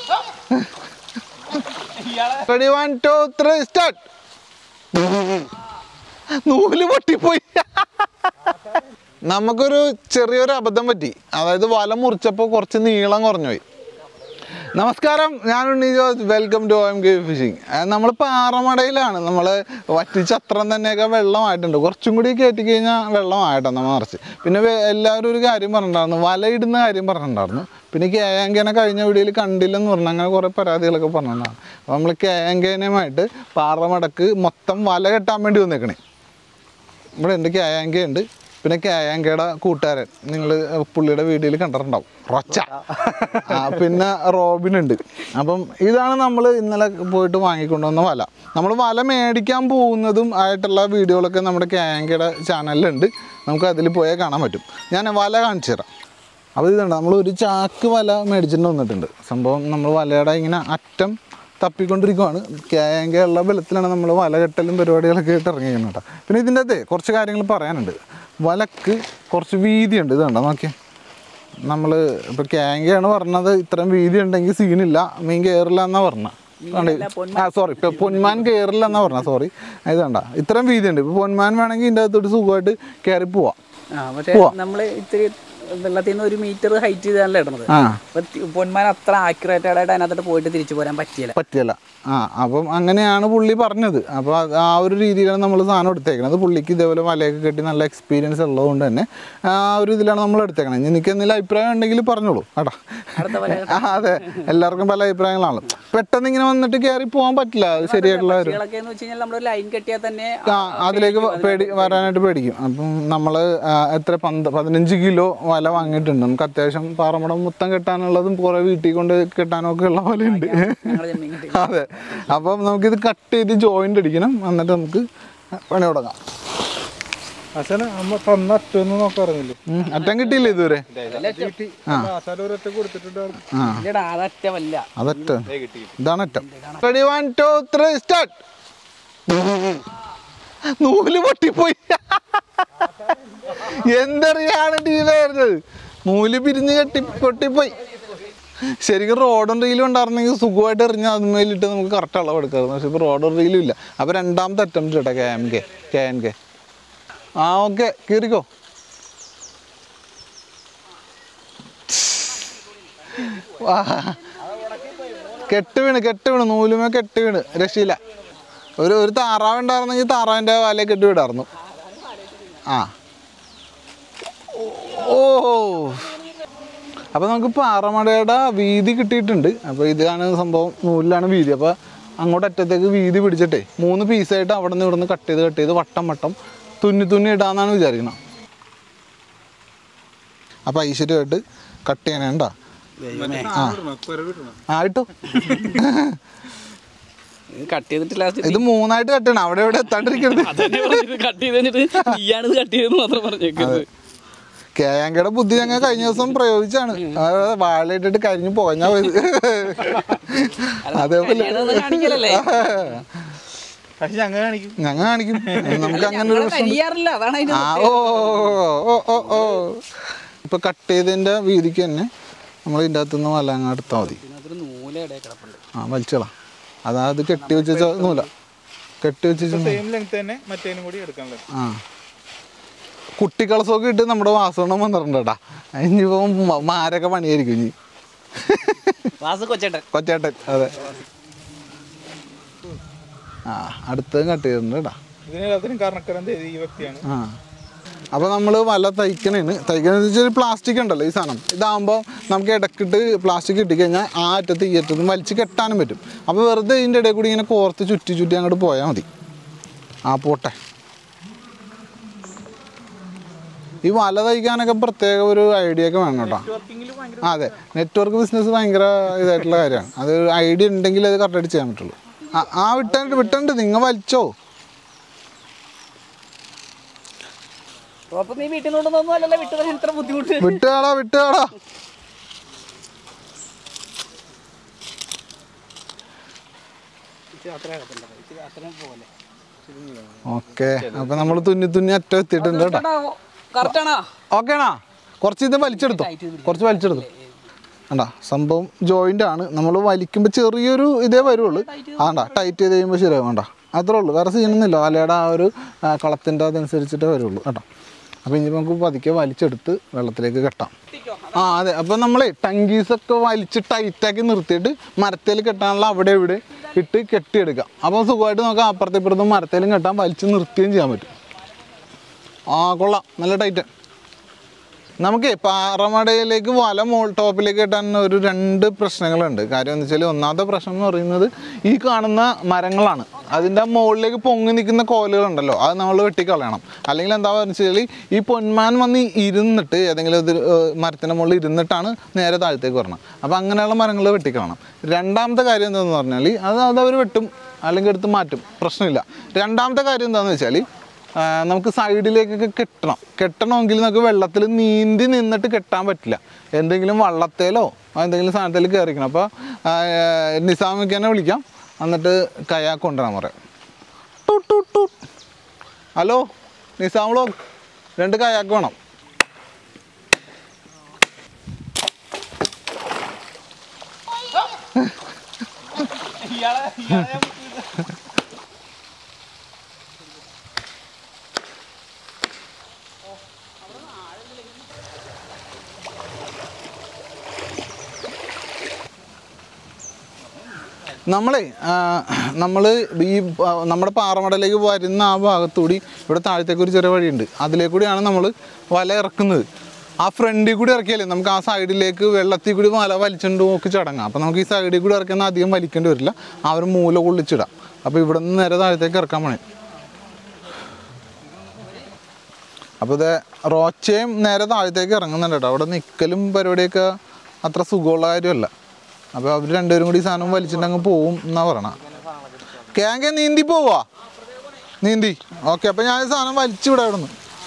Ready one two three start നൂല് പൊട്ടിപ്പോയി നമുക്കൊരു ചെറിയൊരു അബദ്ധം പറ്റി അതായത് വല മുറിച്ചപ്പോൾ കുറച്ച് നീളം കുറഞ്ഞു പോയി നമസ്കാരം ഞാൻ Unni Jose welcome to M K fishing നമ്മൾ പാറമടയിലാണ് നമ്മൾ വറ്റിച്ച് അത്രം തന്നെയൊക്കെ വെള്ളമായിട്ടുണ്ട് കുറച്ചും കൂടി കയറ്റി കഴിഞ്ഞാൽ വെള്ളമായിട്ടാണ് നമ്മൾ നിറച്ച് പിന്നെ വേ- എല്ലാവരും ഒരു കാര്യം പറഞ്ഞിട്ടുണ്ടായിരുന്നു വലയിടുന്ന കാര്യം പറഞ്ഞിട്ടുണ്ടായിരുന്നു പിന്നെ കേങ്കേനെ കഴിഞ്ഞ വീഡിയോയിൽ കണ്ടില്ലെന്ന് പറഞ്ഞു അങ്ങനെ കുറേ പരാതികളൊക്കെ പറഞ്ഞിട്ടുണ്ടായിരുന്നു അപ്പോൾ നമ്മൾ കേങ്കേനുമായിട്ട് പാറമടക്ക് മൊത്തം വല കെട്ടാൻ വേണ്ടി വന്നേക്കണേ ഇവിടെ ഉണ്ട് കേയാങ്ക ഉണ്ട് പിന്നെ കേയാങ്കയുടെ കൂട്ടുകാരൻ നിങ്ങൾ പുള്ളിയുടെ വീഡിയോയിൽ കണ്ടിട്ടുണ്ടാവും റൊച്ച ആ, പിന്നെ റോബിൻ ഉണ്ട് അപ്പം ഇതാണ് നമ്മൾ ഇന്നലെ പോയിട്ട് വാങ്ങിക്കൊണ്ടുവന്ന വല നമ്മൾ വല മേടിക്കാൻ പോകുന്നതും ആയിട്ടുള്ള വീഡിയോകളൊക്കെ നമ്മുടെ കേയാങ്കയുടെ ചാനലിലുണ്ട് നമുക്ക് അതിൽ പോയാൽ കാണാൻ പറ്റും ഞാൻ വല കാണിച്ചു തരാം അപ്പോൾ ഇതുണ്ട് നമ്മൾ ഒരു ചാക്ക് വല മേടിച്ചിട്ട് വന്നിട്ടുണ്ട് സംഭവം നമ്മൾ വലയുടെ ഇങ്ങനെ അറ്റം തപ്പിക്കൊണ്ടിരിക്കുവാണ് കേങ്കയുള്ള ബലത്തിലാണ് നമ്മൾ വല കെട്ടലും പരിപാടികളൊക്കെ ആയിട്ട് ഇറങ്ങിയിരുന്നത് കേട്ടോ പിന്നെ ഇതിൻ്റെ അകത്തെ കുറച്ച് കാര്യങ്ങൾ പറയാനുണ്ട് വലക്ക് കുറച്ച് വീതിയുണ്ട് ഇത് കണ്ടോ നോക്കിയേ നമ്മൾ ഇപ്പോൾ കേങ്കയാണ് പറഞ്ഞത് ഇത്രയും വീതി ഉണ്ടെങ്കിൽ സീനില്ല മീൻ കയറില്ല എന്നാണ് പറഞ്ഞത് ആ സോറി ഇപ്പോൾ പൊന്മാൻ കയറില്ല എന്നാണ് പറഞ്ഞത് സോറി ഇത് കണ്ട ഇത്രയും വീതിയുണ്ട് ഇപ്പോൾ പൊന്മാൻ വേണമെങ്കിൽ ഇതിൻ്റെ അകത്തോട്ട് സുഖമായിട്ട് കയറി പോവാം ആ പക്ഷെ നമ്മള് ഇത്തിരി വെള്ളത്തിൽ നിന്ന് ഒരു മീറ്റർ ഹൈറ്റ് ചെയ്താണല്ലോ ഇടുന്നത് ആ അപ്പൊ തി- പൊന്മാൻ അത്ര ആക്യുറേറ്റഡ് ആയിട്ട് അതിനകത്തോട്ട് പോയിട്ട് തിരിച്ചു പോരാൻ പറ്റിയില്ല പറ്റിയല്ല ആ അപ്പം അങ്ങനെയാണ് പുള്ളി പറഞ്ഞത് അപ്പോൾ അത് ആ ഒരു രീതിയിലാണ് നമ്മൾ സാധനം എടുത്തേക്കണത് പുള്ളിക്ക് ഇതേപോലെ വലയൊക്കെ കെട്ടി നല്ല എക്സ്പീരിയൻസ് ഉള്ളതുകൊണ്ട് തന്നെ ആ ഒരു ഇതിലാണ് നമ്മൾ എടുത്തേക്കണത് ഇനി എനിക്ക് എന്തെങ്കിലും അഭിപ്രായം ഉണ്ടെങ്കിൽ പറഞ്ഞോളൂ കേട്ടോ അടുത്ത വല ആ അതെ എല്ലാവർക്കും പല അഭിപ്രായങ്ങളാണ് പെട്ടെന്ന് ഇങ്ങനെ വന്നിട്ട് കയറി പോകാൻ പറ്റില്ല അത് ശരിയായിട്ടുള്ള ഒരു പക്ഷികളൊക്കെ എന്ന് വെച്ച് കഴിഞ്ഞാൽ നമ്മളൊരു ലൈൻ കെട്ടിയാൽ തന്നെ ആ അതിലേക്ക് പേടി വരാനായിട്ട് പേടിക്കും അപ്പം നമ്മൾ എത്ര പന്ത് പതിനഞ്ച് കിലോ വല വാങ്ങിയിട്ടുണ്ട് നമുക്ക് അത്യാവശ്യം പാറമടം മൊത്തം കെട്ടാനുള്ളതും കുറേ വീട്ടിൽ കൊണ്ട് കെട്ടാനൊക്കെ ഉള്ള വലയുണ്ട് ഞങ്ങളുടെ ചെമ്മീൻ കെട്ടി അതെ അപ്പം നമുക്കിത് കട്ട് ചെയ്ത് ജോയിൻ്റ് അടിക്കണം എന്നിട്ട് നമുക്ക് പണി തുടങ്ങാം അച്ഛന് അമ്മ തന്ന അറ്റൊന്നും നോക്കാറുന്നില്ലേ ഉം, അറ്റം കിട്ടിയില്ലേ ഇതുവരെ ആശാല ഒരൊറ്റ കൊടുത്തിട്ടുണ്ടായിരുന്നു ആ ഇല്ലടാ അതറ്റമല്ല അതറ്റ ഇതാണ് അറ്റം ready one two three start നൂല് പൊട്ടിപ്പോയി എന്തറിയാണ് ടീമായിരുന്നത് നൂല് പിരിഞ്ഞ് കെട്ടി പൊട്ടിപ്പോയി ശരിക്കും റോഡും റീലും ഉണ്ടായിരുന്നെങ്കിൽ സുഖമായിട്ട് എറിഞ്ഞ് അതിന്മേലിട്ട് നമുക്ക് കറക്റ്റ് അളവ് എടുക്കാമായിരുന്നു പക്ഷെ ഇപ്പോൾ റോഡും റീലും ഇല്ല അപ്പോൾ രണ്ടാമത്തെ അറ്റംപ്റ്റ് കേട്ടോ K M K K N K ആ ഓക്കെ കീറിക്കോ വാ. കെട്ട് വീണ് കെട്ട് വീണ് നൂലുമേ കെട്ട് വീണ് രക്ഷയില്ല ഒരു ഒരു താറാവ് ഉണ്ടായിരുന്നെങ്കിൽ താറാവിൻ്റെ വാലയെ കെട്ടി വിടായിരുന്നു ആ ഓ അപ്പോൾ നമുക്ക് പാറമടയുടെ വീതി കിട്ടിയിട്ടുണ്ട് അപ്പോൾ ഇതാണ് സംഭവം നൂലിലാണ് വീതി അപ്പോൾ അങ്ങോട്ട് അറ്റത്തേക്ക് വീതി പിടിച്ചിട്ടേ മൂന്ന് പീസായിട്ട് അവിടെ നിന്ന് ഇവിടെ നിന്ന് കട്ട് ചെയ്ത് കട്ട് ചെയ്ത് വട്ടം വട്ടം തുന്നി തുന്നി ഇടാന്നാണ് വിചാരിക്കണം അപ്പോൾ ഐശ്വര്യമായിട്ട് കട്ട് ചെയ്യണേണ്ട ആ ആ ഇട്ടു കട്ട് ചെയ്തിട്ട് ലാസ്റ്റ് ഇത് മൂന്നായിട്ട് കട്ടണം അവിടെ ഇവിടെ എത്താണ്ടിരിക്കരുത് കട്ട് ചെയ്ത് കഴിഞ്ഞിട്ട് നീയാണിത് കട്ട് ചെയ്തെന്ന് മാത്രം പറഞ്ഞേക്കുന്നത് കേയാങ്കയുടെ ബുദ്ധി ഞങ്ങൾ കഴിഞ്ഞ ദിവസം പ്രയോഗിച്ചാണ് ആ, വാഴയിട്ടിട്ട് കരിഞ്ഞു പോകഞ്ഞാ പോയത് അതേപോലെ കരിയണതൊന്നും കാണിക്കലല്ലേ? പക്ഷെ ഞങ്ങൾ കാണിക്കും ഞങ്ങൾ കാണിക്കും നമുക്ക് അങ്ങനെ ഒരു ഞങ്ങള് പ്രശ്നം കരിയാറില്ല അതാണ് അതിന്റെ ആ ഓ ഓ ഓ ഓ ഇപ്പൊ കട്ട് ചെയ്തതിന്റെ വീതിക്ക് തന്നെ നമ്മൾ ഇതിൻ്റെ അകത്തുനിന്ന് വല അങ്ങ് എടുത്താൽ മതി ഇതിനകത്തൊരു നൂലയുടെ കിടപ്പുണ്ട് ആ വലിച്ചോളാം അതായത് കെട്ടി വെച്ച നൂല കെട്ടി വെച്ച സെയിം ലെങ്ത് തന്നെ മറ്റേനും കൂടി എടുക്കാനുള്ളത് ആ കുട്ടിക്കളസമൊക്കെ ഇട്ട് നമ്മുടെ വാസവണ്ണം വന്നിട്ടുണ്ട് കേട്ടാ ഇനിയിപ്പോ മ- മാരൊക്കെ പണിയായിരിക്കും ഇനി വാസ് കൊച്ചേട്ടൻ കൊച്ചേട്ടൻ അതെ ആ അടുത്തതും കട്ട് ചെയ്തിട്ടുണ്ട് കേട്ടാ ഇതിനെല്ലാത്തിനും കാരണക്കാരൻ ദേ ഈ വ്യക്തിയാണ് ആ അപ്പോൾ നമ്മൾ വല തയ്ക്കണേന് തയ്ക്കണെന്ന് വെച്ചാൽ പ്ലാസ്റ്റിക് ഉണ്ടല്ലോ ഈ സാധനം ഇതാകുമ്പോൾ നമുക്ക് ഇടക്കിട്ട് പ്ലാസ്റ്റിക് കിട്ടിക്കഴിഞ്ഞാൽ ആ അറ്റത്ത് ഈ അറ്റത്തും വലിച്ച് കെട്ടാനും പറ്റും അപ്പോൾ വെറുതെ ഇതിൻ്റെ ഇടയിൽ കൂടി ഇങ്ങനെ കോർത്ത് ചുറ്റി ചുറ്റി അങ്ങോട്ട് പോയാൽ മതി ആ പോട്ടെ ഈ വല തയ്ക്കാനൊക്കെ പ്രത്യേക ഒരു ഐഡിയ ഒക്കെ വേണം കേട്ടോ ആ, അതെ നെറ്റ്വർക്ക് ബിസിനസ് ഭയങ്കര ഇതായിട്ടുള്ള കാര്യമാണ് അത് ഐഡിയ ഉണ്ടെങ്കിൽ അത് കറക്റ്റായിട്ട് ചെയ്യാൻ പറ്റുള്ളൂ ആ ആ വിട്ടുണ്ട് വിട്ടുണ്ട് നിങ്ങൾ വലിച്ചോ അപ്പൊ നീ വീട്ടിൽ നിന്നൊന്നും അല്ലല്ലോ വിട്ടു തരാൻ ഇത്ര ബുദ്ധിമുട്ട് വിട്ടുകാടാ വിട്ടുകാടാ അത്രയും പോലെ ഓക്കെ അപ്പൊ നമ്മൾ തുന്നി തുന്നി അറ്റ എത്തിയിട്ടുണ്ട് കേട്ടോ കറക്റ്റ് ആണോ ഓക്കേണാ കുറച്ച് ഇത് വലിച്ചെടുത്തോ കുറച്ച് വലിച്ചെടുത്തു കണ്ടാ സംഭവം ജോയിൻ്റ് ആണ് നമ്മൾ വലിക്കുമ്പോൾ ചെറിയൊരു ഇതേ വരുള്ളൂ ആണ്ട ടൈറ്റ് ചെയ്ത് കഴിയുമ്പോൾ ശരിയാവും വേണ്ട അത്രേ ഉള്ളൂ വേറെ സീനൊന്നുമില്ല വലയുടെ ആ ഒരു ആ, കളത്തിൻ്റെ അതനുസരിച്ചിട്ടേ വരുള്ളൂ കേട്ടോ അപ്പോൾ ഇനി നമുക്ക് പതുക്കെ വലിച്ചെടുത്ത് വെള്ളത്തിലേക്ക് കെട്ടാം ആ അതെ അപ്പോൾ നമ്മളെ ടങ്കീസൊക്കെ വലിച്ച് ടൈറ്റാക്കി നിർത്തിയിട്ട് മരത്തേൽ കെട്ടാനുള്ള അവിടെ ഇവിടെ ഇട്ട് കെട്ടിയെടുക്കാം അപ്പോൾ സുഖമായിട്ട് നമുക്ക് അപ്പുറത്തെ ഇപ്പുറത്തും മരത്തേലും കെട്ടാൻ വലിച്ച് നിർത്തുകയും ചെയ്യാൻ പറ്റും ആ കൊള്ളാം നല്ല ടൈറ്റ് നമുക്ക് പാറമടയിലേക്ക് വല മോൾ ടോപ്പിലേക്ക് കെട്ടാൻ ഒരു രണ്ട് പ്രശ്നങ്ങളുണ്ട് കാര്യം എന്ന് വെച്ചാൽ ഒന്നാമത്തെ പ്രശ്നം എന്ന് പറയുന്നത് ഈ കാണുന്ന മരങ്ങളാണ് അതിൻ്റെ മുകളിലേക്ക് പൊങ്ങി നിൽക്കുന്ന കോലുകളുണ്ടല്ലോ അത് നമ്മൾ വെട്ടിക്കളയണം അല്ലെങ്കിൽ എന്താ വെച്ചാൽ ഈ പൊന്മാൻ വന്ന് ഇരുന്നിട്ട് ഏതെങ്കിലും ഇത് മരത്തിൻ്റെ മുകളിൽ ഇരുന്നിട്ടാണ് നേരെ താഴത്തേക്ക് വരണം അപ്പോൾ അങ്ങനെയുള്ള മരങ്ങൾ വെട്ടിക്കളയണം രണ്ടാമത്തെ കാര്യം എന്താണെന്ന് പറഞ്ഞാൽ അത് അത് അവർ വെട്ടും അല്ലെങ്കിൽ എടുത്ത് മാറ്റും പ്രശ്നമില്ല രണ്ടാമത്തെ കാര്യം എന്താണെന്ന് വെച്ചാൽ ആ, നമുക്ക് സൈഡിലേക്കൊക്കെ കെട്ടണം കെട്ടണമെങ്കിൽ നമുക്ക് വെള്ളത്തിൽ നീന്തി നിന്നിട്ട് കെട്ടാൻ പറ്റില്ല എന്തെങ്കിലും വള്ളത്തേലോ എന്തെങ്കിലും സാധനത്തിൽ കയറിക്കണം അപ്പോൾ നിസാമിക്കനെ വിളിക്കാം എന്നിട്ട് കയാ കൊണ്ടുവരാൻ പറയാം ടു ടു ടു ഹലോ നിസാമുളോ രണ്ട് കയാക്ക് വേണം നമ്മളെ നമ്മൾ ഈ ആ, നമ്മുടെ പാറമടയിലേക്ക് വരുന്ന ആ ഭാഗത്തൂടി ഇവിടെ താഴത്തേക്ക് ഒരു ചെറിയ വഴിയുണ്ട് അതിലേക്കൂടിയാണ് നമ്മൾ വല ഇറക്കുന്നത് ആ ഫ്രണ്ടിൽ കൂടി ഇറക്കിയാലേ നമുക്ക് ആ സൈഡിലേക്ക് വെള്ളത്തിൽ കൂടി വല വലിച്ചുകൊണ്ട് നോക്കി ചടങ്ങാം അപ്പോൾ നമുക്ക് ഈ സൈഡിൽ കൂടി ഇറക്കുന്ന അധികം വലിക്കേണ്ടി വരില്ല ആ ഒരു മൂല കൊള്ളിച്ചിടാം അപ്പോൾ ഇവിടെ നിന്ന് നേരെ താഴത്തേക്ക് ഇറക്കാൻ പണി അപ്പോൾ ഇത് റോച്ചയും നേരെ താഴത്തേക്ക് ഇറങ്ങുന്നുണ്ട് കേട്ടോ അവിടെ നിൽക്കലും പരിപാടിയൊക്കെ അത്ര സുഖമുള്ള കാര്യമല്ല അപ്പോൾ അവർ രണ്ടുപേരും കൂടി ഈ സാധനം വലിച്ചിട്ട് അങ്ങ് പോവും എന്നാ പറയണ കേങ്ക നീന്തി പോവാ നീന്തി ഓക്കെ അപ്പോൾ ഞാൻ ഈ സാധനം വലിച്ചു വിടാം അവിടെ നിന്ന്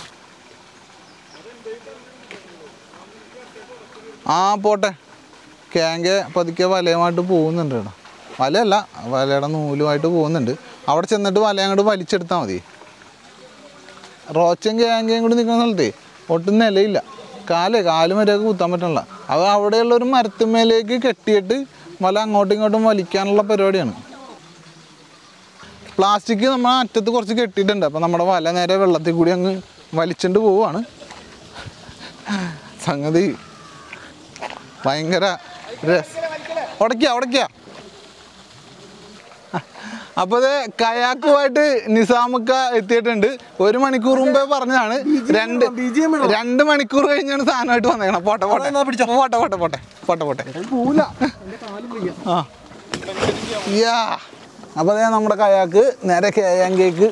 ആ പോട്ടെ കേങ്ക പതുക്കെ വലയുമായിട്ട് പോകുന്നുണ്ട് കേട്ടോ വലയല്ല വലയുടെ നൂലുമായിട്ട് പോകുന്നുണ്ട് അവിടെ ചെന്നിട്ട് വല അങ്ങോട്ട് വലിച്ചെടുത്താൽ മതി റോച്ചയും കേങ്കയും കൂടി നിൽക്കുന്ന സ്ഥലത്തേ ഒട്ടും നിലയില്ല കാലേ കാല് വരെയൊക്കെ കുത്താൻ പറ്റണില്ല അത് അവിടെയുള്ള ഒരു മരത്തുമേലേക്ക് കെട്ടിയിട്ട് വല അങ്ങോട്ടും ഇങ്ങോട്ടും വലിക്കാനുള്ള പരിപാടിയാണ് പ്ലാസ്റ്റിക് നമ്മൾ അറ്റത്ത് കുറച്ച് കെട്ടിയിട്ടുണ്ട് അപ്പം നമ്മുടെ വല നേരെ വെള്ളത്തിൽ കൂടി അങ്ങ് വലിച്ചുകൊണ്ട് പോവുകയാണ് സംഗതി ഭയങ്കര രസ ഉടയ്ക്ക ഉടയ്ക്ക അപ്പോൾ ഇത് കയാക്കുമായിട്ട് നിസാമുക്ക എത്തിയിട്ടുണ്ട് ഒരു മണിക്കൂർ മുമ്പേ പറഞ്ഞതാണ് രണ്ട് രണ്ട് മണിക്കൂർ കഴിഞ്ഞാണ് സാധനമായിട്ട് വന്നേക്കണം പോട്ടെ പോട്ടെ പോട്ടെ പോട്ടെ പോട്ടെ പോട്ടെ പോട്ടെ ആ യാ അപ്പോൾ അതേ നമ്മുടെ കയാക്ക് നേരെ കേയാങ്കേക്ക്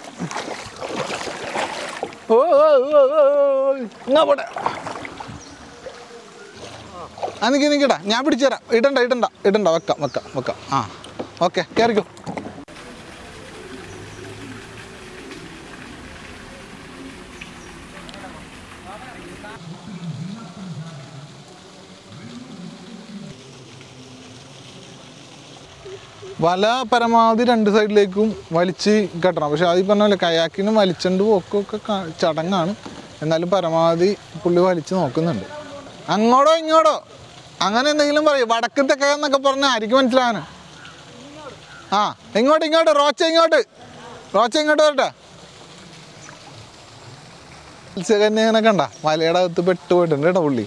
ഓ ഓ, ഓ, ഓ, ഓ. ഇങ്ങാ പോട്ടെ ആ നിൽക്കി നിൽക്കട്ടെ ഞാൻ പിടിച്ചു തരാം ഇടണ്ട ഇടണ്ട ഇടണ്ട വെക്കാം വെക്കാം വെക്കാം ആ ഓക്കെ കയറിക്കോ വല പരമാവധി രണ്ട് സൈഡിലേക്കും വലിച്ച് കെട്ടണം പക്ഷെ അത് ഈ പറഞ്ഞ പോലെ കയാക്കിന് വലിച്ചണ്ട് പോക്കൊക്കെ കാ- ചടങ്ങാണ് എന്നാലും പരമാവധി പുള്ളി വലിച്ച് നോക്കുന്നുണ്ട് അങ്ങോട്ടോ ഇങ്ങോട്ടോ അങ്ങനെ എന്തെങ്കിലും പറയും വടക്ക് തെക്ക എന്നൊക്കെ പറഞ്ഞാൽ ആയിരിക്കും മനസ്സിലാകാൻ ആ ഇങ്ങോട്ട് ഇങ്ങോട്ട് റോച്ച ഇങ്ങോട്ട് റോച്ച ഇങ്ങോട്ട് വരട്ടെ മത്സ്യകന്യങ്ങനെ കണ്ട വലയുടെ അകത്ത് പെട്ടുപോയിട്ടുണ്ട് കേട്ടോ പുള്ളി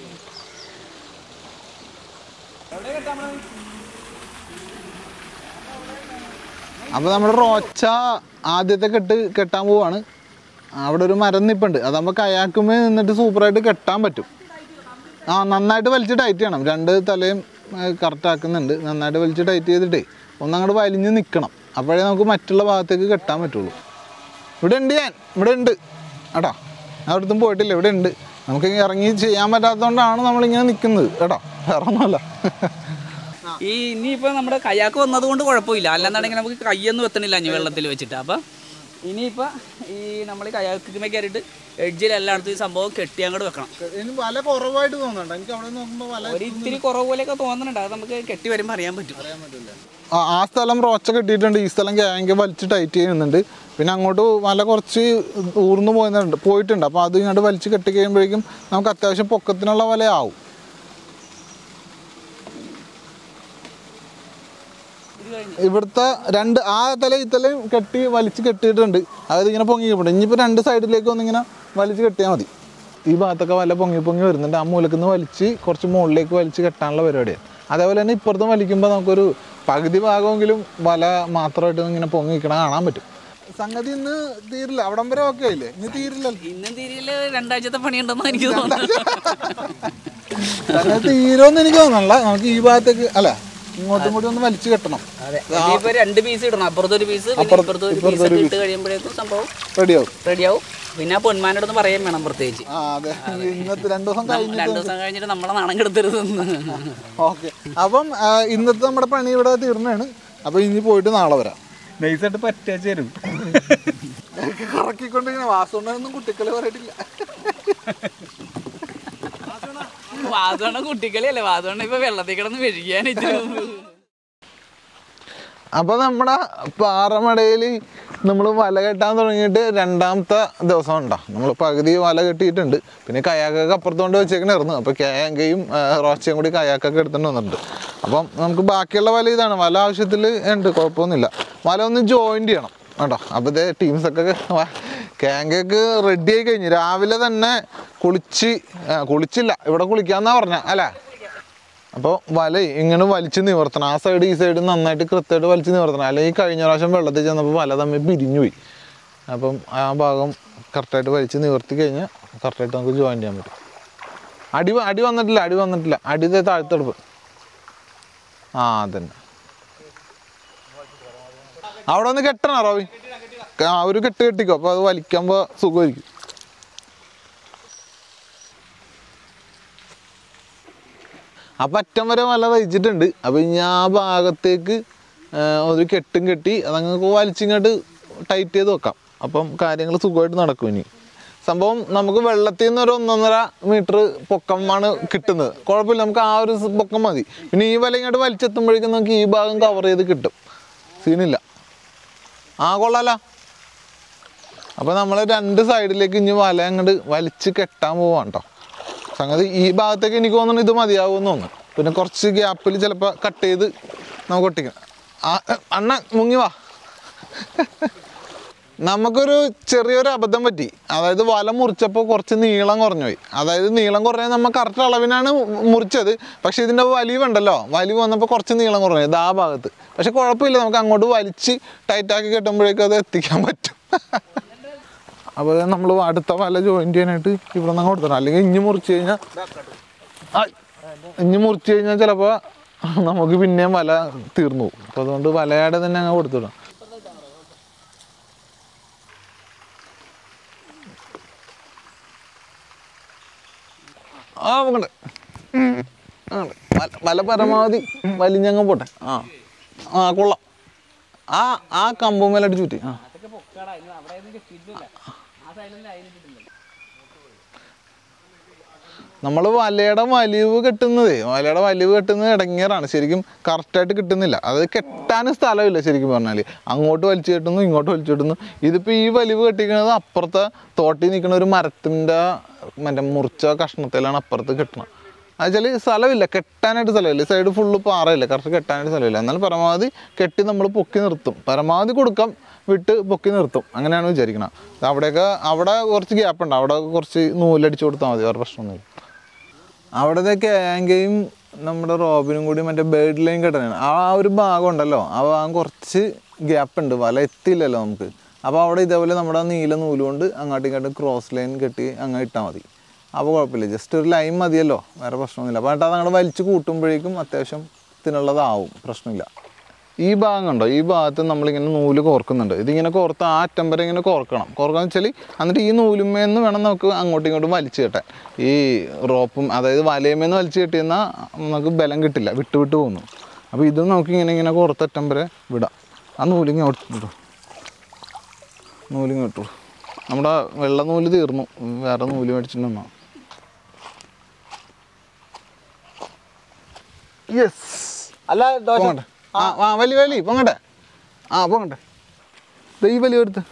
അപ്പോൾ നമ്മുടെ റോച്ച ആദ്യത്തെ കെട്ട് കെട്ടാൻ പോവാണ് അവിടെ ഒരു മരം നിപ്പുണ്ട് അതാകുമ്പോൾ കയാക്കുമ്പോൾ നിന്നിട്ട് സൂപ്പറായിട്ട് കെട്ടാൻ പറ്റും ആ നന്നായിട്ട് വലിച്ച് ടൈറ്റ് ചെയ്യണം രണ്ട് തലയും കറക്റ്റ് ആക്കുന്നുണ്ട് നന്നായിട്ട് വലിച്ച് ടൈറ്റ് ചെയ്തിട്ടേ ഒന്നങ്ങോട്ട് വലിഞ്ഞ് നിൽക്കണം അപ്പോഴേ നമുക്ക് മറ്റുള്ള ഭാഗത്തേക്ക് കെട്ടാൻ പറ്റുള്ളൂ ഇവിടെ ഉണ്ട് ഞാൻ ഇവിടെ ഉണ്ട് കേട്ടോ ഞാൻ അവിടുത്തും പോയിട്ടില്ല ഇവിടെ ഉണ്ട് നമുക്ക് ഇറങ്ങി ചെയ്യാൻ പറ്റാത്തതുകൊണ്ടാണ് നമ്മളിങ്ങനെ നിൽക്കുന്നത് കേട്ടോ വേറെ ഒന്നുമല്ല ഈ ഇനിയിപ്പോൾ നമ്മുടെ കയ്യാക്ക് വന്നത് കൊണ്ട് കുഴപ്പമില്ല അല്ലാന്നുണ്ടെങ്കിൽ നമുക്ക് കയ്യൊന്നും എത്തണില്ല ഇനി വെള്ളത്തിൽ വെച്ചിട്ട് അപ്പം ഇനിയിപ്പോൾ ഈ നമ്മൾ കയ്യാക്കുമേ കയറിയിട്ട് എഡ്ജിൽ എല്ലായിടത്തും ഈ സംഭവം കെട്ടി അങ്ങോട്ട് വെക്കണം ഇനി വല കുറവായിട്ട് തോന്നുന്നുണ്ട് എനിക്ക് അവിടെ നോക്കുമ്പോൾ വല ഒരു ഇത്തിരി കുറവ് പോലെയൊക്കെ തോന്നുന്നുണ്ട് അത് നമുക്ക് കെട്ടി വരുമ്പോൾ അറിയാൻ പറ്റും ആ ആ സ്ഥലം റോച്ച കെട്ടിയിട്ടുണ്ട് ഈ സ്ഥലം ഗ്യാങ്ക് വലിച്ച് ടൈറ്റ് ചെയ്യുന്നുണ്ട് പിന്നെ അങ്ങോട്ട് വല കുറച്ച് ഊർന്നു പോയിട്ടുണ്ട് പോയിട്ടുണ്ട് അപ്പോൾ അത് ഇങ്ങോട്ട് വലിച്ച് കെട്ടി കഴിയുമ്പോഴേക്കും നമുക്ക് അത്യാവശ്യം പൊക്കത്തിനുള്ള വല ആവും ഇവിടുത്തെ രണ്ട് ആ തല ഈ തലയും കെട്ടി വലിച്ച് കെട്ടിയിട്ടുണ്ട് അതായത് ഇങ്ങനെ പൊങ്ങിപ്പോണ്ട് ഇനിയിപ്പോൾ രണ്ട് സൈഡിലേക്ക് ഒന്നിങ്ങനെ വലിച്ച് കെട്ടിയാൽ മതി ഈ ഭാഗത്തൊക്കെ വല്ല പൊങ്ങി പൊങ്ങി വരുന്നുണ്ട് ആ മൂലക്ക് നിന്ന് വലിച്ച് കുറച്ച് മുകളിലേക്ക് വലിച്ച് കെട്ടാനുള്ള പരിപാടിയാണ് അതേപോലെ തന്നെ ഇപ്പുറത്തും വലിക്കുമ്പോൾ നമുക്കൊരു പകുതി ഭാഗമെങ്കിലും വല മാത്രമായിട്ട് ഇങ്ങനെ പൊങ്ങി നിൽക്കണ കാണാൻ പറ്റും സംഗതി ഇന്ന് തീരില്ല അവിടം വരെ ഓക്കെ ആയില്ലേ ഇനി തീരില്ലല്ലോ ഇന്നും തിരിയില് രണ്ടാഴ്ചത്തെ പണിയുണ്ടെന്ന് എനിക്ക് തോന്നുന്നു സംഗതി തീരുമെന്ന് എനിക്ക് തോന്നണില്ല നമുക്ക് ഈ ഭാഗത്തേക്ക് അല്ല ഇങ്ങോട്ടും കൂടി ഒന്ന് വലിച്ചു കെട്ടണം അതെ ഇനിയിപ്പോ രണ്ട് പീസ് ഇടണം അപ്പുറത്ത് ഒരു പീസ് പിന്നെ ഇപ്പുറത്ത് ഒരു പീസ് ഒക്കെ ഇട്ട് കഴിയുമ്പോഴേക്കും സംഭവം റെഡിയാവും റെഡിയാവും പിന്നെ ആ പൊന്മാനോടൊന്ന് പറയാൻ വേണം പ്രത്യേകിച്ച് ആ അതെ ഇന്നത്തെ രണ്ടു ദിവസം കഴിഞ്ഞ് രണ്ടു ദിവസം കഴിഞ്ഞിട്ട് നമ്മളെ നാണം കെടുത്തരുതെന്ന് ഓക്കെ അപ്പം ആ, ഇന്നത്തെ നമ്മുടെ പണി ഇവിടെ തീർന്നാണ് അപ്പൊ ഇനി പോയിട്ട് നാളെ വരാം നൈസായിട്ട് പറ്റാച്ച് തരും കറക്കിക്കൊണ്ടിങ്ങനെ വാസുകൊണ്ടൊന്നും കുട്ടികളെ പറയട്ടില്ല വാതുവണ്ണ കുട്ടിക്കളിയല്ലേ വാതുവണ്ണ ഇപ്പൊ വെള്ളത്തിൽ കിടന്ന് മെഴുകിയാൻ അപ്പൊ നമ്മുടെ പാറമടയിൽ നമ്മൾ വല കെട്ടാൻ തുടങ്ങിയിട്ട് രണ്ടാമത്തെ ദിവസം ഉണ്ടോ നമ്മൾ പകുതി വല കെട്ടിയിട്ടുണ്ട് പിന്നെ കയാക്കൊക്കെ അപ്പുറത്തോണ്ട് വെച്ചേക്കണായിരുന്നു അപ്പോൾ കേങ്കയും റോച്ചയും കൂടി കയാക്കൊക്കെ എടുത്തുകൊണ്ട് വന്നിട്ടുണ്ട് അപ്പം നമുക്ക് ബാക്കിയുള്ള വല ഇതാണ് വല ആവശ്യത്തിൽ ഉണ്ട് കുഴപ്പമൊന്നുമില്ല വല ഒന്ന് ജോയിൻറ്റ് ചെയ്യണം കേട്ടോ അപ്പോൾ ഇതേ ടീംസൊക്കെ കേങ്കയൊക്കെ റെഡി ആയി കഴിഞ്ഞു രാവിലെ തന്നെ കുളിച്ച് ആ, കുളിച്ചില്ല ഇവിടെ കുളിക്കാന്നാ പറഞ്ഞ അല്ലേ അപ്പോൾ വല ഇങ്ങനെ വലിച്ച് നിവർത്തണം ആ സൈഡ് ഈ സൈഡ് നന്നായിട്ട് കൃത്യമായിട്ട് വലിച്ച് നിവർത്തണം അല്ലെങ്കിൽ കഴിഞ്ഞ പ്രാവശ്യം വെള്ളത്തിൽ ചെന്നപ്പോൾ വല തമ്മിൽ പിരിഞ്ഞു പോയി അപ്പം ആ ഭാഗം കറക്റ്റായിട്ട് വലിച്ച് നിവർത്തി കഴിഞ്ഞാൽ കറക്റ്റായിട്ട് നമുക്ക് ജോയിൻ ചെയ്യാൻ പറ്റും അടി വ- അടി വന്നിട്ടില്ല അടി വന്നിട്ടില്ല അടി ദേ താഴ്ത്തെടുപ്പ് ആ അതന്നെ അവിടെ ഒന്ന് കെട്ടണോ റോബി ആ ഒരു കെട്ട് കെട്ടിക്കോ അപ്പോൾ അത് വലിക്കുമ്പോൾ സുഖമായിരിക്കും അപ്പം അറ്റം വരെ വല തയ്ച്ചിട്ടുണ്ട് അപ്പം ഇനി ആ ഭാഗത്തേക്ക് ആ, ഒരു കെട്ടും കെട്ടി അതങ്ങൾക്ക് വലിച്ചിങ്ങോട്ട് ടൈറ്റ് ചെയ്ത് വെക്കാം അപ്പം കാര്യങ്ങൾ സുഖമായിട്ട് നടക്കും ഇനി സംഭവം നമുക്ക് വെള്ളത്തിൽ നിന്ന് ഒരു ഒന്നൊന്നര മീറ്റർ പൊക്കമാണ് കിട്ടുന്നത് കുഴപ്പമില്ല നമുക്ക് ആ ഒരു സ് പൊക്കം മതി പിന്നെ ഈ വല ഇങ്ങോട്ട് വലിച്ചെത്തുമ്പോഴേക്കും നമുക്ക് ഈ ഭാഗം കവർ ചെയ്ത് കിട്ടും സീനില്ല ആ കൊള്ളാലോ അപ്പോൾ നമ്മൾ രണ്ട് സൈഡിലേക്ക് ഇനി വല അങ്ങോട്ട് വലിച്ച് കെട്ടാൻ പോവാം കേട്ടോ സംഗതി ഈ ഭാഗത്തേക്ക് എനിക്ക് തോന്നുന്നു ഇത് മതിയാവുമെന്ന് തോന്നുന്നു പിന്നെ കുറച്ച് ഗ്യാപ്പിൽ ചിലപ്പോൾ കട്ട് ചെയ്ത് നമുക്ക് ഒട്ടിക്കണം ആ അണ്ണ മുങ്ങി വാ നമുക്കൊരു ചെറിയൊരു അബദ്ധം പറ്റി അതായത് വല മുറിച്ചപ്പോൾ കുറച്ച് നീളം കുറഞ്ഞു പോയി അതായത് നീളം കുറഞ്ഞാൽ നമ്മൾ കറക്റ്റ് അളവിനാണ് മുറിച്ചത് പക്ഷേ ഇതിൻ്റെ വലിവ് ഉണ്ടല്ലോ വലിവ് വന്നപ്പോൾ കുറച്ച് നീളം കുറഞ്ഞു ഇത് ആ ഭാഗത്ത് പക്ഷെ കുഴപ്പമില്ല നമുക്ക് അങ്ങോട്ട് വലിച്ച് ടൈറ്റാക്കി കെട്ടുമ്പോഴേക്കും അത് എത്തിക്കാൻ പറ്റും അപ്പോൾ നമ്മൾ അടുത്ത വല ജോയിൻ ചെയ്യാനായിട്ട് ഇവിടെ നിന്ന് കൊടുത്തണം അല്ലെങ്കിൽ ഇഞ്ഞ് മുറിച്ച് കഴിഞ്ഞാൽ ആ, ഇഞ്ഞ് മുറിച്ച് കഴിഞ്ഞാൽ ചിലപ്പോൾ നമുക്ക് പിന്നെയും വല തീർന്നു പോകും അപ്പോൾ അതുകൊണ്ട് വലയുടെ തന്നെ അങ്ങ് കൊടുത്തിടാം ആ പോകണ്ടേ വല പരമാവധി വലിഞ്ഞങ്ങ് പോട്ടെ ആ ആ കൊള്ളാം ആ ആ കമ്പുമേല അടിച്ചു പറ്റി ആ നമ്മൾ വലയുടെ വലിവ് കെട്ടുന്നതേ വലയുടെ വലിവ് കെട്ടുന്നത് ഇടങ്ങേറാണ് ശരിക്കും കറക്റ്റായിട്ട് കിട്ടുന്നില്ല അത് കെട്ടാൻ സ്ഥലമില്ല ശരിക്കും പറഞ്ഞാൽ അങ്ങോട്ട് വലിച്ചു കെട്ടുന്നു ഇങ്ങോട്ട് വലിച്ചു കെട്ടുന്നു ഇതിപ്പോൾ ഈ വലിവ് കെട്ടിക്കുന്നത് അപ്പുറത്തെ തോട്ടിൽ നിൽക്കുന്ന ഒരു മരത്തിൻ്റെ മറ്റേ മുറിച്ച കഷ്ണത്തിലാണ് അപ്പുറത്ത് കെട്ടണം എന്നുവെച്ചാൽ സ്ഥലമില്ല കെട്ടാനായിട്ട് സ്ഥലമില്ല ഈ സൈഡ് ഫുള്ള് പാറയില്ല കറക്റ്റ് കെട്ടാനായിട്ട് സ്ഥലമില്ല എന്നാൽ പരമാവധി കെട്ടി നമ്മൾ പൊക്കി നിർത്തും പരമാവധി കൊടുക്കാം വിട്ട് പൊക്കി നിർത്തും അങ്ങനെയാണ് വിചാരിക്കണം അവിടെയൊക്കെ അവിടെ കുറച്ച് ഗ്യാപ്പ് ഉണ്ട് അവിടെ കുറച്ച് നൂലടിച്ച് കൊടുത്താൽ മതി വേറെ പ്രശ്നമൊന്നുമില്ല അവിടത്തെ കേങ്കയും നമ്മുടെ റോബിനും കൂടി മറ്റേ ബേർഡ് ലൈൻ കെട്ടാനാണ് ആ ഒരു ഭാഗം ഉണ്ടല്ലോ ആ ഭാഗം കുറച്ച് ഗ്യാപ്പ് ഉണ്ട് വല എത്തിയില്ലല്ലോ നമുക്ക് അപ്പോൾ അവിടെ ഇതേപോലെ നമ്മുടെ നീല നൂല് കൊണ്ട് അങ്ങോട്ടും ഇങ്ങോട്ടും ക്രോസ് ലൈൻ കെട്ടി അങ്ങ് ഇട്ടാൽ മതി അപ്പോൾ കുഴപ്പമില്ല ജസ്റ്റ് ഒരു ലൈൻ മതിയല്ലോ വേറെ പ്രശ്നമൊന്നുമില്ല അപ്പോൾ അത് അങ്ങോട്ട് വലിച്ച് കൂട്ടുമ്പോഴേക്കും അത്യാവശ്യം ഇതിനുള്ളതാവും പ്രശ്നമില്ല ഈ ഭാഗം കണ്ടോ ഈ ഭാഗത്ത് നമ്മളിങ്ങനെ നൂല് കോർക്കുന്നുണ്ട് ഇതിങ്ങനെ കോർത്ത് ആ അറ്റം വരെ ഇങ്ങനെ കോർക്കണം കോർക്കാന്ന് വെച്ചാൽ എന്നിട്ട് ഈ നൂലുമേന്ന് വേണം നമുക്ക് അങ്ങോട്ടും ഇങ്ങോട്ടും വലിച്ചു കെട്ടാൻ ഈ റോപ്പും അതായത് വലയമേന്ന് വലിച്ചു കെട്ടിയെന്നാൽ നമുക്ക് ബലം കിട്ടില്ല വിട്ട് വിട്ട് പോകുന്നു അപ്പോൾ ഇതും നമുക്ക് ഇങ്ങനെ ഇങ്ങനെ കോർത്ത് അറ്റം വരെ വിടാം ആ നൂലിങ്ങ ഇട്ടു നൂലിങ്ങ ഇട്ടു നമ്മുടെ വെള്ള നൂല് തീർന്നു വേറെ നൂല് മേടിച്ചിട്ട് വന്നോ യെസ് അല്ല പോങ്ങട്ടെ ആ ആ വലി വലി പോങ്ങട്ടെ ആ പോങ്ങട്ടെ ദേ ഈ വലി എടുത്ത്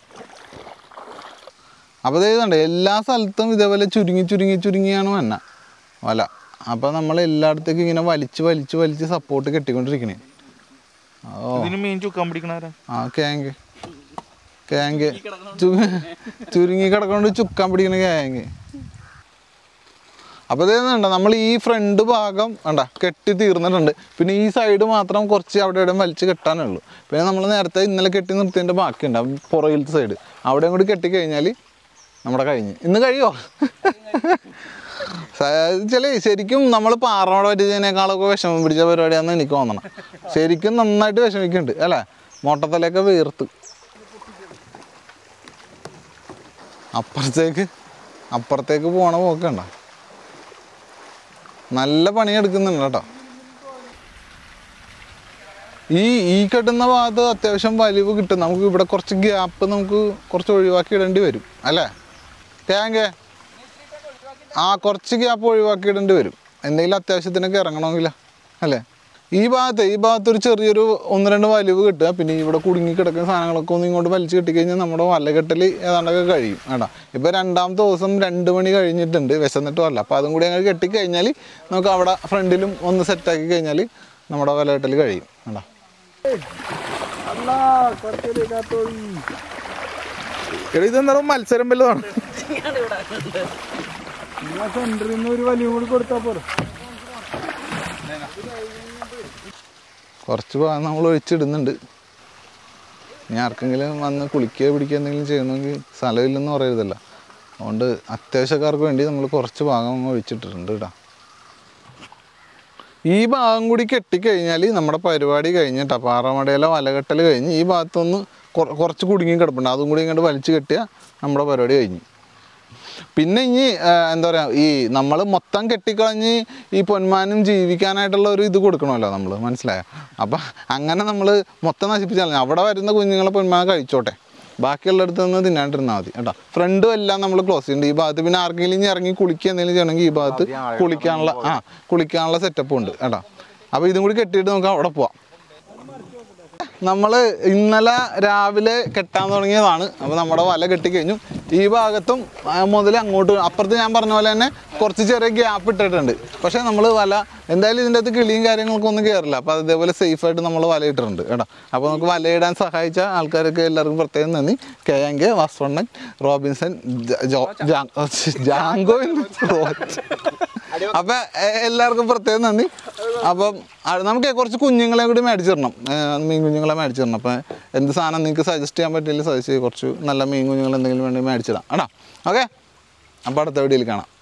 അപ്പോൾ ഇത് ഇതുണ്ട് എല്ലാ സ്ഥലത്തും ഇതേപോലെ ചുരുങ്ങി ചുരുങ്ങി ചുരുങ്ങിയാണ് വന്ന വല അപ്പോൾ നമ്മൾ എല്ലായിടത്തേക്കും ഇങ്ങനെ വലിച്ച് വലിച്ച് വലിച്ച് സപ്പോർട്ട് കെട്ടിക്കൊണ്ടിരിക്കണേ ഓ ഇതിന് മീൻ ചുക്കാൻ പിടിക്കണാരാ ആ കേങ്ക് കേങ്ക് ചു- ചുരുങ്ങി കിടക്കൊണ്ട് ചുക്കാൻ പിടിക്കണ കേങ്ക് അപ്പോൾ ഇതെന്നുണ്ട് നമ്മൾ ഈ ഫ്രണ്ട് ഭാഗം കണ്ട കെട്ടി തീർന്നിട്ടുണ്ട് പിന്നെ ഈ സൈഡ് മാത്രം കുറച്ച് അവിടെ ഇവിടെ വലിച്ച് കെട്ടാനേ ഉള്ളൂ പിന്നെ നമ്മൾ നേരത്തെ ഇന്നലെ കെട്ടി നിർത്തിയതിൻ്റെ ബാക്കിയുണ്ട് ആ പുറകിലത്തെ സൈഡ് അവിടെയും കൂടി കെട്ടി കഴിഞ്ഞാൽ നമ്മുടെ കഴിഞ്ഞ് ഇന്ന് കഴിയുമോ ചില ശരിക്കും നമ്മൾ പാറമട പറ്റിയതിനേക്കാളൊക്കെ വിഷമം പിടിച്ച പരിപാടിയാണെന്ന് എനിക്ക് തോന്നണം ശരിക്കും നന്നായിട്ട് വിഷമിക്കുന്നുണ്ട് അല്ലേ മോട്ടത്തലയൊക്കെ വീർത്ത് അപ്പുറത്തേക്ക് അപ്പുറത്തേക്ക് പോണ പോക്കണ്ട നല്ല പണിയെടുക്കുന്നുണ്ട് കേട്ടോ ഈ ഈ കെട്ടുന്ന ഭാഗത്ത് അത്യാവശ്യം വലിവ് കിട്ടും നമുക്ക് ഇവിടെ കുറച്ച് ഗ്യാപ്പ് നമുക്ക് കുറച്ച് ഒഴിവാക്കി ഇടേണ്ടി വരും അല്ലേ തേങ്ങ ആ കുറച്ച് ഗ്യാപ്പ് ഒഴിവാക്കി ഇടേണ്ടി വരും എന്തെങ്കിലും അത്യാവശ്യത്തിനൊക്കെ ഇറങ്ങണമെങ്കിൽ അല്ലേ ഈ ഭാഗത്ത് ഈ ഭാഗത്ത് ഒരു ചെറിയൊരു ഒന്ന് രണ്ട് വലിവ് കിട്ടുക പിന്നെ ഇവിടെ കുടുങ്ങി കിടക്കുന്ന സാധനങ്ങളൊക്കെ ഒന്ന് ഇങ്ങോട്ട് വലിച്ചു കെട്ടിക്കഴിഞ്ഞാൽ നമ്മുടെ വലകെട്ടൽ ഏതാണ്ടൊക്കെ കഴിയും കേട്ടോ ഇപ്പോൾ രണ്ടാമത്തെ ദിവസം രണ്ട് മണി കഴിഞ്ഞിട്ടുണ്ട് വിശന്നിട്ടും അല്ല അപ്പോൾ അതും കൂടി അങ്ങ് കെട്ടിക്കഴിഞ്ഞാൽ നമുക്ക് അവിടെ ഫ്രണ്ടിലും ഒന്ന് സെറ്റാക്കി കഴിഞ്ഞാൽ നമ്മുടെ വലകെട്ടൽ കഴിയും കേട്ടോ എടാ ഇതെന്താ മത്സരം വല്ലതാണ് സെന്ററിൽ നിന്ന് ഒരു വലിയ കൂടി കൊടുത്താ പോരെ കുറച്ച് ഭാഗം നമ്മൾ ഒഴിച്ചിടുന്നുണ്ട് ഇനി ആർക്കെങ്കിലും വന്ന് കുളിക്കുക പിടിക്കുക എന്തെങ്കിലും ചെയ്യണമെങ്കിൽ സ്ഥലമില്ലെന്ന് പറയരുതല്ല അതുകൊണ്ട് അത്യാവശ്യക്കാർക്ക് വേണ്ടി നമ്മൾ കുറച്ച് ഭാഗം അങ്ങ് ഒഴിച്ചിട്ടിട്ടുണ്ട് കേട്ടോ ഈ ഭാഗം കൂടി കെട്ടിക്കഴിഞ്ഞാൽ നമ്മുടെ പരിപാടി കഴിഞ്ഞിട്ടാ പാറമടയിലെ വലകെട്ടൽ കഴിഞ്ഞ് ഈ ഭാഗത്തൊന്ന് കുറ- കുറച്ച് കുടുങ്ങി കിടപ്പുണ്ട് അതും കൂടി ഇങ്ങോട്ട് വലിച്ചു കെട്ടിയാൽ നമ്മുടെ പരിപാടി കഴിഞ്ഞു പിന്നെ ഇനി ആ, എന്താ പറയുക ഈ നമ്മൾ മൊത്തം കെട്ടിക്കളഞ്ഞ് ഈ പൊന്മാനും ജീവിക്കാനായിട്ടുള്ള ഒരു ഇത് കൊടുക്കണമല്ലോ നമ്മൾ മനസ്സിലായോ അപ്പം അങ്ങനെ നമ്മൾ മൊത്തം നശിപ്പിച്ചാൽ അവിടെ വരുന്ന കുഞ്ഞുങ്ങളെ പൊന്മാനെ കഴിച്ചോട്ടെ ബാക്കിയുള്ളിടത്ത് നിന്ന് തിന്നാണ്ടിരുന്നാൽ മതി കേട്ടോ ഫ്രണ്ടും എല്ലാം നമ്മൾ ക്ലോസ് ചെയ്യുന്നുണ്ട് ഈ ഭാഗത്ത് പിന്നെ ആർക്കെങ്കിലും ഇനി ഇറങ്ങി കുളിക്കുക എന്തെങ്കിലും ചെയ്യണമെങ്കിൽ ഈ ഭാഗത്ത് കുളിക്കാനുള്ള ആ കുളിക്കാനുള്ള സെറ്റപ്പും ഉണ്ട് കേട്ടോ അപ്പോൾ ഇതും കൂടി കെട്ടിയിട്ട് നമുക്ക് അവിടെ പോവാം നമ്മൾ ഇന്നലെ രാവിലെ കെട്ടാൻ തുടങ്ങിയതാണ് അപ്പോൾ നമ്മുടെ വല കെട്ടിക്കഴിഞ്ഞു ഈ ഭാഗത്തും ആ, മുതൽ അങ്ങോട്ട് അപ്പുറത്ത് ഞാൻ പറഞ്ഞ പോലെ തന്നെ കുറച്ച് ചെറിയ ഗ്യാപ്പ് ഇട്ടിട്ടുണ്ട് പക്ഷേ നമ്മൾ വല എന്തായാലും ഇതിൻ്റെ അകത്ത് കിളിയും കാര്യങ്ങളൊക്കെ ഒന്നും കയറില്ല അപ്പോൾ അതേപോലെ സേഫായിട്ട് നമ്മൾ വല ഇട്ടിട്ടുണ്ട് കേട്ടോ അപ്പോൾ നമുക്ക് വലയിടാൻ സഹായിച്ച ആൾക്കാർക്ക് എല്ലാവർക്കും പ്രത്യേകം നന്ദി K N K Vasvannan Robinson ജ- ജോ ജാ- ജാങ്കോ എന്ന് റോച്ച്. അപ്പൊ എ- എല്ലാവർക്കും പ്രത്യേകം നന്ദി അപ്പം അ- നമുക്ക് കുറച്ച് കുഞ്ഞുങ്ങളെ കൂടി മേടിച്ചു തരണം ഏ, മീൻ കുഞ്ഞുങ്ങളെ മേടിച്ചു തരണം അപ്പം എന്ത് സാധനം നിങ്ങൾക്ക് സജസ്റ്റ് ചെയ്യാൻ പറ്റില്ല സജസ്റ്റ് ചെയ്ത് കുറച്ച് നല്ല മീൻ കുഞ്ഞുങ്ങൾ എന്തെങ്കിലും വേണ്ടി മേടിച്ചിടാം കേട്ടോ ഓക്കെ അപ്പോൾ അടുത്ത വീഡിയോയിൽ കാണാം